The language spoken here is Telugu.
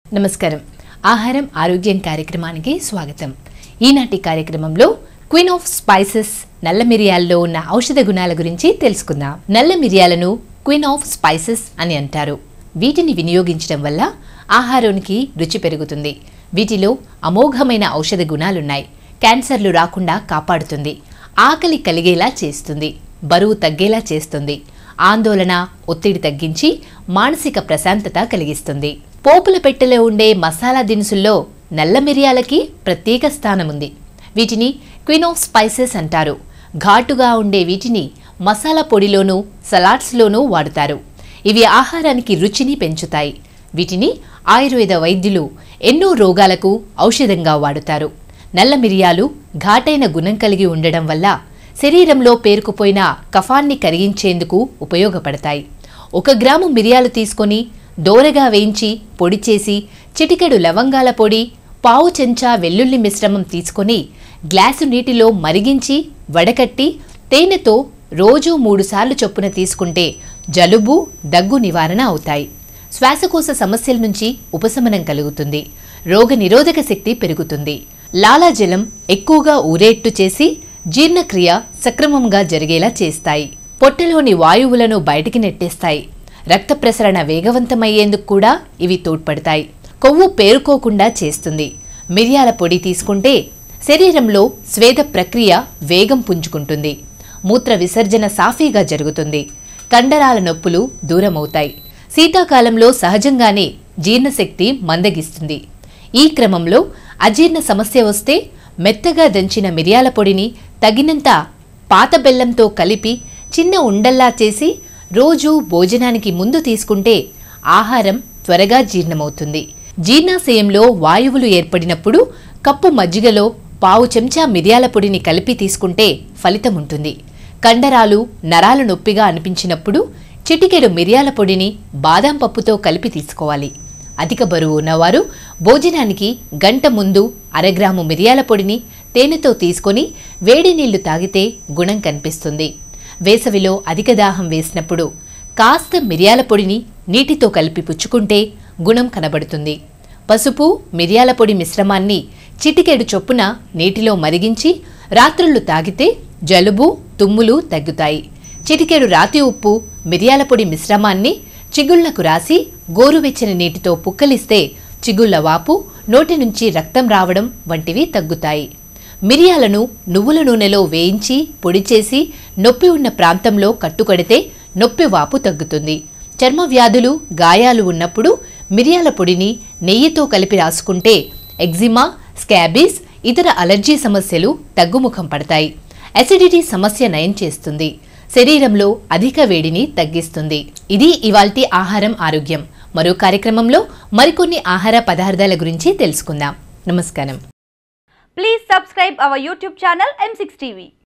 నమస్కారం ఆహారం ఆరోగ్యం కార్యక్రమానికి స్వాగతం ఈనాటి కార్యక్రమంలో క్వీన్ ఆఫ్ స్పైసెస్ నల్ల మిరియాల్లో ఉన్న ఔషధ గుణాల గురించి తెలుసుకుందాం నల్ల మిరియాలను క్వీన్ ఆఫ్ స్పైసెస్ అని అంటారు వీటిని వినియోగించడం వల్ల ఆహారానికి రుచి పెరుగుతుంది వీటిలో అమోఘమైన ఔషధ గుణాలున్నాయి క్యాన్సర్లు రాకుండా కాపాడుతుంది ఆకలి కలిగేలా చేస్తుంది బరువు తగ్గేలా చేస్తుంది ఆందోళన ఒత్తిడి తగ్గించి మానసిక ప్రశాంతత కలిగిస్తుంది పోపుల పెట్టెలో ఉండే మసాలా దినుసుల్లో నల్ల మిరియాలకి ప్రత్యేక స్థానం ఉంది వీటిని క్వీన్ ఆఫ్ స్పైసెస్ అంటారు ఘాటుగా ఉండే వీటిని మసాలా పొడిలోనూ సలాడ్స్లోనూ వాడుతారు ఇవి ఆహారానికి రుచిని పెంచుతాయి వీటిని ఆయుర్వేద వైద్యులు ఎన్నో రోగాలకు ఔషధంగా వాడుతారు నల్ల మిరియాలు ఘాటైన గుణం కలిగి ఉండడం వల్ల శరీరంలో పేరుకుపోయిన కఫాన్ని కరిగించేందుకు ఉపయోగపడతాయి ఒక గ్రాము మిరియాలు తీసుకొని దోరగా వేయించి పొడి చేసి చిటికెడు లవంగాల పొడి పావు చెంచా వెల్లుల్లి మిశ్రమం తీసుకొని గ్లాసు నీటిలో మరిగించి వడకట్టి తేనెతో రోజూ మూడుసార్లు చొప్పున తీసుకుంటే జలుబు దగ్గు నివారణ అవుతాయి శ్వాసకోశ సమస్యల నుంచి ఉపశమనం కలుగుతుంది రోగ నిరోధక శక్తి పెరుగుతుంది లాలాజలం ఎక్కువగా ఊరేట్టు చేసి జీర్ణక్రియ సక్రమంగా జరిగేలా చేస్తాయి పొట్టలోని వాయువులను బయటికి నెట్టేస్తాయి రక్త ప్రసరణ వేగవంతమయ్యేందుకు కూడా ఇవి తోడ్పడతాయి కొవ్వు పేరుకోకుండా చేస్తుంది మిరియాల పొడి తీసుకుంటే శరీరంలో స్వేద ప్రక్రియ వేగం పుంజుకుంటుంది మూత్ర విసర్జన సాఫీగా జరుగుతుంది కండరాల నొప్పులు దూరమవుతాయి శీతాకాలంలో సహజంగానే జీర్ణశక్తి మందగిస్తుంది ఈ క్రమంలో అజీర్ణ సమస్య వస్తే మెత్తగా దంచిన మిరియాల పొడిని తగినంత పాత బెల్లంతో కలిపి చిన్న ఉండల్లా చేసి రోజు భోజనానికి ముందు తీసుకుంటే ఆహారం త్వరగా జీర్ణమవుతుంది జీర్ణాశయంలో వాయువులు ఏర్పడినప్పుడు కప్పు మజ్జిగలో పావు చెంచా మిరియాల పొడిని కలిపి తీసుకుంటే ఫలితం ఉంటుంది కండరాలు నరాలు నొప్పిగా అనిపించినప్పుడు చిటికెడు మిరియాల పొడిని బాదాం పప్పుతో కలిపి తీసుకోవాలి అధిక బరువు ఉన్నవారు భోజనానికి గంట ముందు అరగ్రాము మిరియాల పొడిని తేనెతో తీసుకొని వేడి నీళ్లు తాగితే గుణం కనిపిస్తుంది వేసవిలో అధిక దాహం వేసినప్పుడు కాస్త మిరియాల పొడిని నీటితో కలిపి పుచ్చుకుంటే గుణం కనబడుతుంది పసుపు మిరియాల పొడి మిశ్రమాన్ని చిటికెడు చొప్పున నీటిలో మరిగించి రాత్రుళ్ళు తాగితే జలుబు తుమ్ములు తగ్గుతాయి చిటికెడు రాతి ఉప్పు మిరియాల పొడి మిశ్రమాన్ని చిగుళ్లకు రాసి గోరువెచ్చని నీటితో పుక్కలిస్తే చిగుళ్ల వాపు నోటి నుంచి రక్తం రావడం వంటివి తగ్గుతాయి మిరియాలను నువ్వుల నూనెలో వేయించి పొడి చేసి నొప్పి ఉన్న ప్రాంతంలో కట్టుకడితే నొప్పి వాపు తగ్గుతుంది చర్మ వ్యాధులు గాయాలు ఉన్నప్పుడు మిరియాల పొడిని నెయ్యితో కలిపి రాసుకుంటే ఎగ్జిమా స్కాబీస్ ఇతర అలర్జీ సమస్యలు తగ్గుముఖం పడతాయి అసిడిటీ సమస్య నయం చేస్తుంది శరీరంలో అధిక వేడిని తగ్గిస్తుంది ఇది ఇవాల్టి ఆహారం ఆరోగ్యం మరో కార్యక్రమంలో మరికొన్ని ఆహార పదార్థాల గురించి తెలుసుకుందాం నమస్కారం Please subscribe our YouTube channel M6 TV.